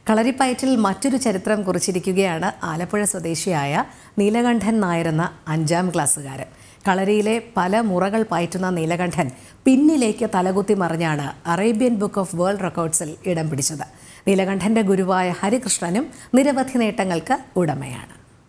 കളരിപ്പയറ്റിൽ മറ്റൊരു ചരിത്രം കുറിച്ചിരിക്കുകയാണ് ആലപ്പുഴ സ്വദേശിയായ നീലകണ്ഠൻ നായർ എന്ന അഞ്ചാം ക്ലാസ്സുകാരൻ കളരിയിലെ പല മുറകൾ പയറ്റുന്ന നീലകണ്ഠൻ പിന്നിലേക്ക് തലകുത്തി മറിഞ്ഞാണ് അറേബ്യൻ ബുക്ക് ഓഫ് വേൾഡ് റെക്കോർഡ്സിൽ ഇടം പിടിച്ചത് നീലകണ്ഠന്റെ ഗുരുവായ ഹരികൃഷ്ണനും നിരവധി നേട്ടങ്ങൾക്ക് ഉടമയാണ്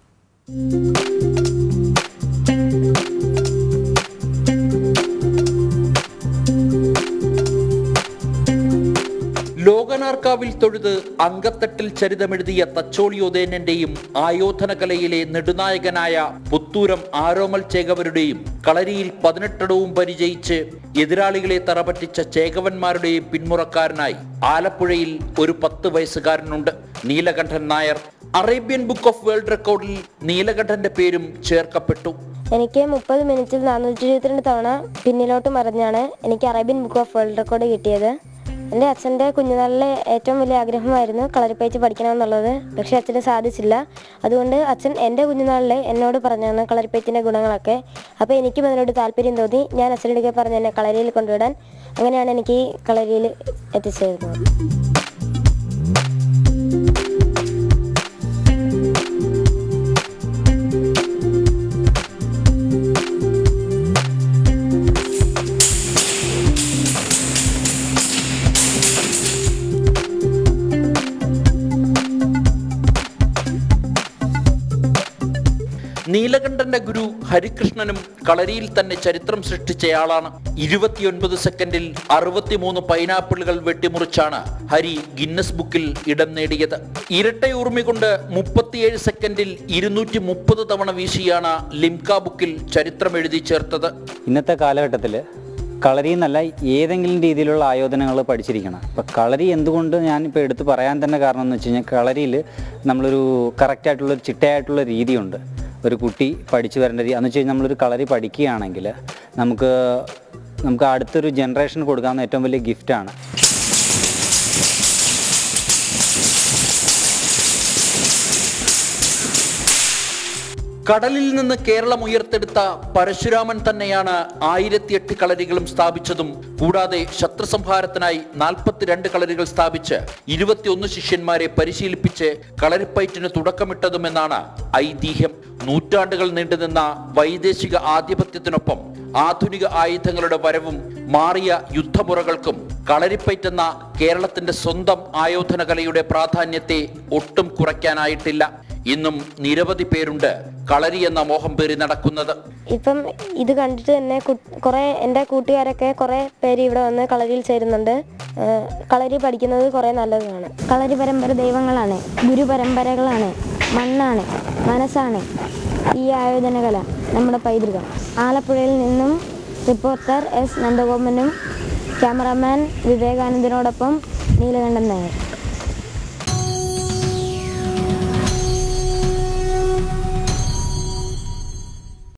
ലോകനാർക്കാവിൽ തൊഴുത് അങ്കത്തട്ടിൽ ചരിതമെഴുതിയ തച്ചോളിയോദേനന്റെയും ആയോധന കലയിലെ നെടുനായകനായ പുത്തൂരം ആരോമൽ ചേകവരുടെയും കളരിയിൽ പതിനെട്ടടവും പരിചയിച്ച് എതിരാളികളെ തറപറ്റിച്ച ചേകവന്മാരുടെയും പിന്മുറക്കാരനായി ആലപ്പുഴയിൽ ഒരു പത്ത് വയസ്സുകാരനുണ്ട് Neelakandan Nair Arabian book of world റെക്കോർഡിൽ നീലകണ്ഠന്റെ പേരും ചേർക്കപ്പെട്ടു എനിക്ക് മുപ്പത് മിനിറ്റിൽ നാനൂറ്റി ഇരുപത്തിരണ്ട് തവണ പിന്നിലോട്ട് മറിഞ്ഞാണ് എനിക്ക് Arabian book of world record കിട്ടിയത് എൻ്റെ അച്ഛൻ്റെ കുഞ്ഞുനാളിലെ ഏറ്റവും വലിയ ആഗ്രഹമായിരുന്നു കളരിപ്പയറ്റ് പഠിക്കണമെന്നുള്ളത് പക്ഷേ അച്ഛന് സാധിച്ചില്ല അതുകൊണ്ട് അച്ഛൻ എൻ്റെ കുഞ്ഞുനാളിൽ എന്നോട് പറഞ്ഞാണ് കളരിപ്പയറ്റിൻ്റെ ഗുണങ്ങളൊക്കെ അപ്പോൾ എനിക്കും അതിനോട് താല്പര്യം തോന്നി ഞാൻ അച്ഛനോടൊക്കെ പറഞ്ഞ് എന്നെ കളരിയിൽ കൊണ്ടുവിടാൻ അങ്ങനെയാണ് എനിക്ക് ഈ കളരിയിൽ എത്തിച്ചേരുന്നത് നീലകണ്ഠന്റെ ഗുരു ഹരികൃഷ്ണനും കളരിയിൽ തന്നെ ചരിത്രം സൃഷ്ടിച്ചയാളാണ് ഇരുപത്തിയൊൻപത് സെക്കൻഡിൽ അറുപത്തിമൂന്ന് പൈനാപ്പിളുകൾ വെട്ടിമുറിച്ചാണ് ഹരി ഗിന്നസ് ബുക്കിൽ ഇടം നേടിയത് ഇരട്ടയൂർമി കൊണ്ട് മുപ്പത്തിയേഴ് സെക്കൻഡിൽ ഇരുന്നൂറ്റി മുപ്പത് തവണ വീശിയാണ് ലിംക ബുക്കിൽ ചരിത്രം എഴുതി ചേർത്തത് ഇന്നത്തെ കാലഘട്ടത്തിൽ കളരി എന്നല്ല ഏതെങ്കിലും രീതിയിലുള്ള ആയോധനങ്ങൾ പഠിച്ചിരിക്കണം അപ്പോൾ കളരി എന്തുകൊണ്ട് ഞാൻ ഇപ്പോൾ എടുത്ത് പറയാൻ തന്നെ കാരണം എന്ന് വെച്ച് കഴിഞ്ഞാൽ കളരിയിൽ നമ്മളൊരു കറക്റ്റായിട്ടുള്ള ഒരു ചിട്ടയായിട്ടുള്ള രീതിയുണ്ട് ഒരു കുട്ടി പഠിച്ചു വരേണ്ട രീതി എന്ന് വെച്ച് കഴിഞ്ഞാൽ നമ്മളൊരു കളരി പഠിക്കുകയാണെങ്കിൽ നമുക്ക് നമുക്ക് അടുത്തൊരു ജനറേഷന് കൊടുക്കാവുന്ന ഏറ്റവും വലിയ ഗിഫ്റ്റാണ് കടലിൽ നിന്ന് കേരളം ഉയർത്തെടുത്ത പരശുരാമൻ തന്നെയാണ് ആയിരത്തിയെട്ട് കളരികളും സ്ഥാപിച്ചതും കൂടാതെ ശത്രുസംഹാരത്തിനായി നാൽപ്പത്തിരണ്ട് കളരികൾ സ്ഥാപിച്ച് ഇരുപത്തിയൊന്ന് ശിഷ്യന്മാരെ പരിശീലിപ്പിച്ച് കളരിപ്പയറ്റിന് തുടക്കമിട്ടതുമെന്നാണ് ഐതിഹ്യം നൂറ്റാണ്ടുകൾ നീണ്ടുനിന്ന വൈദേശിക ആധിപത്യത്തിനൊപ്പം ആധുനിക ആയുധങ്ങളുടെ വരവും മാറിയ യുദ്ധമുറകൾക്കും കളരിപ്പയറ്റെന്ന കേരളത്തിന്റെ സ്വന്തം ആയോധന കലയുടെ പ്രാധാന്യത്തെ ഒട്ടും കുറയ്ക്കാനായിട്ടില്ല ഇന്നും നിരവധി പേരുണ്ട് കളരി എന്ന മോഹം പേറി നടക്കുന്നത് ഇപ്പം ഇത് കണ്ടിട്ട് തന്നെ കു- കുറേ എൻ്റെ കൂട്ടുകാരൊക്കെ കുറേ പേര് ഇവിടെ വന്ന് കളരിയിൽ ചേരുന്നുണ്ട് ഏഹ് കളരി പഠിക്കുന്നത് കുറേ നല്ലതാണ് കളരി പരമ്പര ദൈവങ്ങളാണ് ഗുരു പരമ്പരകളാണ് മണ്ണാണ് മനസ്സാണ് ഈ ആയോധന കല നമ്മുടെ പൈതൃകം ആലപ്പുഴയിൽ നിന്നും റിപ്പോർട്ടർ എസ് നന്ദഗോപനും ക്യാമറാമാൻ വിവേകാനന്ദനോടൊപ്പം നീലകണ്ഠൻ നായർ